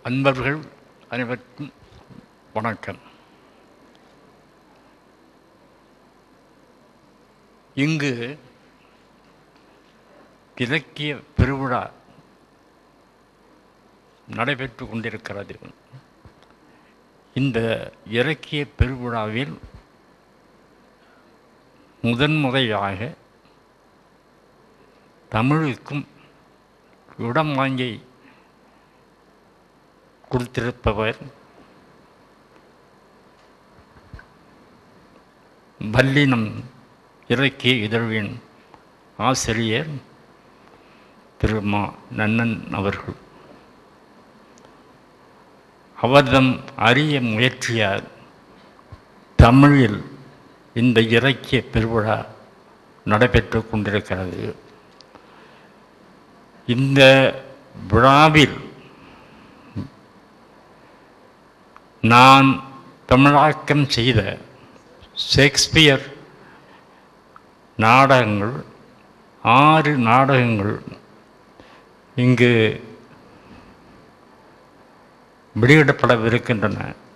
அன்பர்கள் அனைவருக்கும் வணக்கம் இங்கு இலக்கிய பெருவிழா நடைபெற்று கொண்டிருக்கிறது இந்த இலக்கிய பெருவிழாவில் முதன்முறையாக தமிழுக்கும் இடம் வாங்கி கொடுத்திருப்பவர் வல்லினம் இலக்கிய இதழ்வின் ஆசிரியர் திரு மா நன்னன் அவர்கள் அவர்தம் அரிய முயற்சியால் தமிழில் இந்த இலக்கிய பெருவிழா நடைபெற்று கொண்டிருக்கிறது இந்த விழாவில் நான் தமிழாக்கம் செய்த ஷேக்ஸ்பியர் நாடகங்கள் ஆறு நாடகங்கள் இங்கு வெளியிடப்படவிருக்கின்றன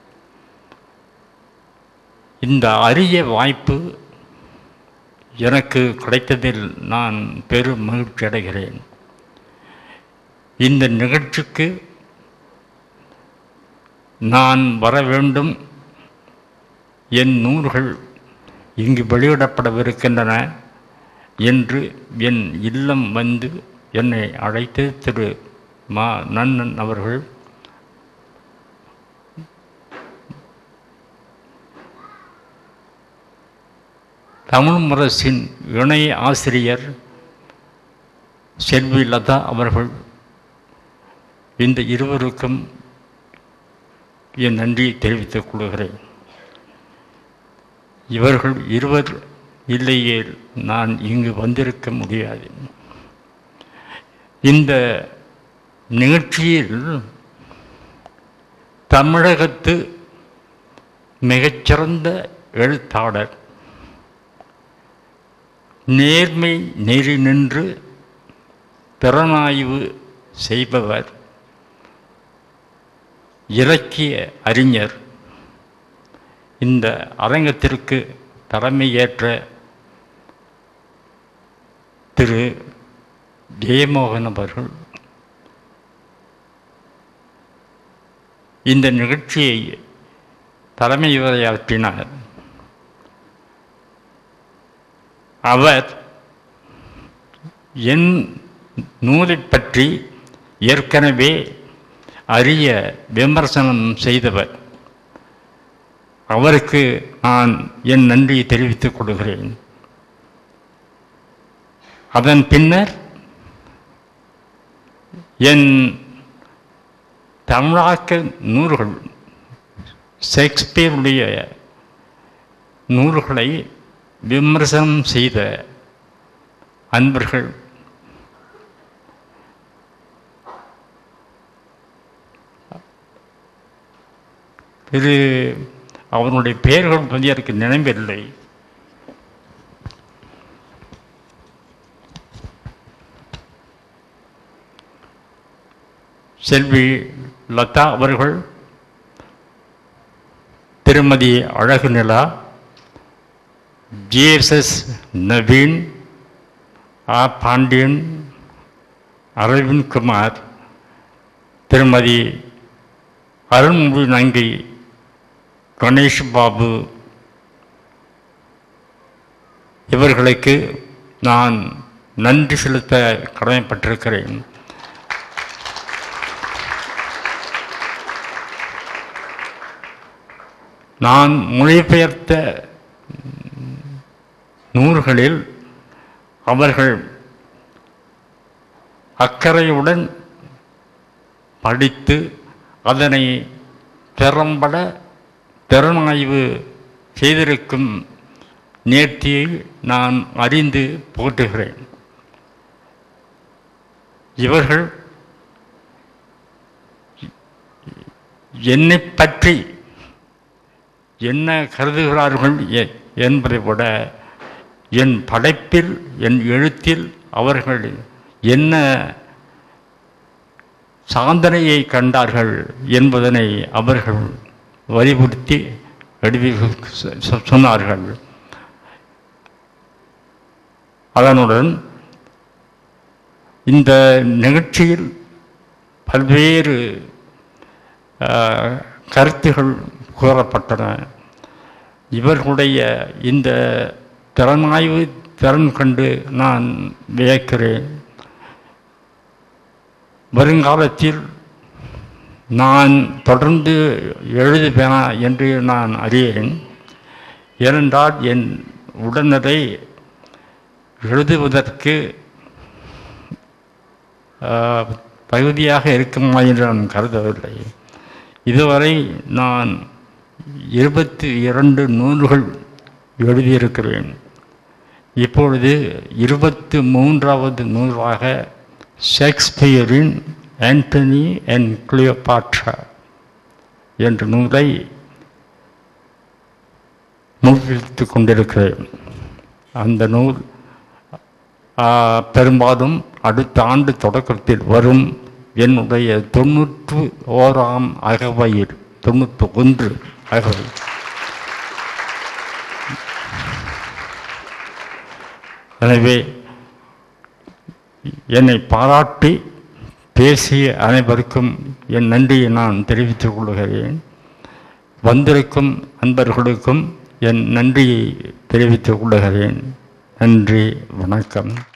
இந்த அரிய வாய்ப்பு எனக்கு கிடைத்ததில் நான் பெரும் மகிழ்ச்சி அடைகிறேன் இந்த நிகழ்ச்சிக்கு நான் வர வேண்டும் என் நூல்கள் இங்கு வெளியிடப்படவிருக்கின்றன என்று என் இல்லம் வந்து என்னை அழைத்து திரு மா நன்னன் அவர்கள் தமிழ் முரசின் இணை ஆசிரியர் செல்வி லதா அவர்கள் இந்த இருவருக்கும் என் நன்றியை தெரிவித்துக் கொள்கிறேன் இவர்கள் இருவர் இல்லையே நான் இங்கு வந்திருக்க முடியாது இந்த நிகழ்ச்சியில் தமிழகத்து மிகச்சிறந்த எழுத்தாளர் நேர்மை நெறி நின்று திறனாய்வு செய்பவர் இலக்கிய அறிஞர் இந்த அரங்கத்திற்கு தலைமையேற்ற திரு ஜெயமோகன் அவர்கள் இந்த நிகழ்ச்சியை தலைமை உரையாற்றினார் அவர் என் நூலை பற்றி ஏற்கனவே அரிய விமர்சனம் செய்தவர் அவருக்கு நான் என் நன்றியை தெரிவித்துக் கொள்கிறேன் அதன் பின்னர் என் தமிழாக்க நூல்கள் ஷேக்ஸ்பியருடைய நூல்களை விமர்சனம் செய்த அன்பர்கள் இது அவனுடைய பெயர்கள் வந்து எனக்கு நினைவில்லை செல்வி லதா அவர்கள் திருமதி அழகு நிலா ஜிஎஸ்எஸ் நவீன் ஆ பாண்டியன் அரவிந்த் குமார் திருமதி அருண்மொழி நங்கை கணேஷ் பாபு இவர்களுக்கு நான் நன்றி செலுத்த கடமைப்பட்டிருக்கிறேன் நான் மொழிபெயர்த்த நூல்களில் அவர்கள் அக்கறையுடன் படித்து அதனை திறம்பட திறனாய்வு செய்திருக்கும் நேர்த்தியை நான் அறிந்து போற்றுகிறேன் இவர்கள் என்னை பற்றி என்ன கருதுகிறார்கள் எ- என்பதை விட என் படைப்பில் என் எழுத்தில் அவர்கள் என்ன சாதனையை கண்டார்கள் என்பதனை அவர்கள் வலியுறுத்தி எழுதி சொ- சொ- சொன்னார்கள் அதனுடன் இந்த நிகழ்ச்சியில் பல்வேறு ஆஹ், கருத்துகள் கூறப்பட்டன இவர்களுடைய இந்த திறனாய்வு திறன் கண்டு நான் வியக்கிறேன் வருங்காலத்தில் நான் தொடர்ந்து எழுதுவேனா என்று நான் அறியேன் ஏனென்றால் என் உடனரை எழுதுவதற்கு ஆஹ், தகுதியாக இருக்குமா என்று நான் கருதவில்லை இதுவரை நான் இருபத்தி இரண்டு நூல்கள் எழுதியிருக்கிறேன் இப்பொழுது இருபத்து மூன்றாவது நூலாக ஷேக்ஸ்பியரின் ஆண்டனி அண்ட் கிளியோபாட்ரா என்ற நூலை நூலித்து கொண்டிருக்கிறேன் அந்த நூல் ஆ, பெரும்பாலும் அடுத்த ஆண்டு தொடக்கத்தில் வரும் என்னுடைய தொண்ணூற்று ஓராம் அகவையில் தொண்ணூற்று ஒன்று அகவை எனவே என்னை பாராட்டி பேசிய அனைவருக்கும் என் நன்றியை நான் தெரிவித்துக் கொள்கிறேன் வந்திருக்கும் அன்பர்களுக்கும் என் நன்றியை தெரிவித்துக் கொள்கிறேன் நன்றி வணக்கம்